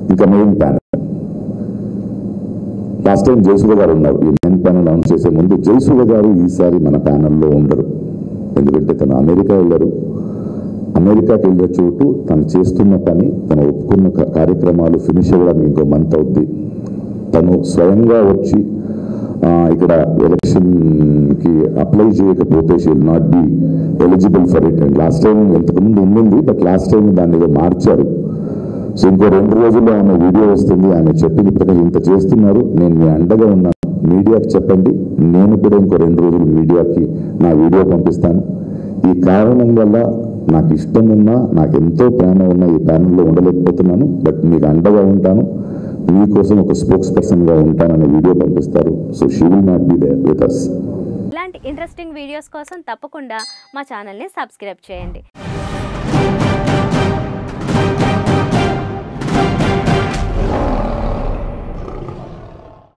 ఇంకా main panel last time Jayasuriya garu ఉన్నారు ఈ మెయిన్ ప్యానల్ అనౌన్స్ చేసే ముందు జయసూర్య గారు ఈసారి మన ప్యానల్లో ఉండరు ఎందుకంటే తను అమెరికా వెళ్ళారు అమెరికాకి వెళ్ళే చోటు తను చేస్తున్న పని తను ఒప్పుకున్న క- కార్యక్రమాలు ఫినిష్ అవ్వడానికి ఇంకో మంత్ అవుద్ది తను స్వయంగా వచ్చి ఆ, ఇక్కడ ఎలక్షన్కి అప్లై చేయకపోతే she will not be eligible for it and last time ఇంతకుముందు ఉండింది బట్ లాస్ట్ టైం దాన్ని ఏదో మార్చారు సో ఇంకో రెండు రోజుల్లో ఆమె వీడియో వస్తుంది ఆమె చెప్పింది ప్రకారం ఇంత చేస్తున్నారు నేను మీ అండగా ఉన్నాను మీడియాకి చెప్పండి నేను కూడా ఇంకో రెండు రోజులు మీడియాకి నా వీడియో పంపిస్తాను ఈ కారణం వల్ల నాకు ఇష్టం ఉన్నా నాకు ఎంతో ప్రేమ ఉన్నా ఈ ప్యానల్లో ఉండలేకపోతున్నాను బట్ మీకు అండగా ఉంటాను మీకోసం ఒక స్పోక్స్ పర్సన్గా ఉంటానని వీడియో పంపిస్తారు so she will not be there with us ఇలాంటి ఇంట్రెస్టింగ్ వీడియోస్ కోసం తప్పకుండా మా ఛానల్ని సబ్స్క్రైబ్ చేయండి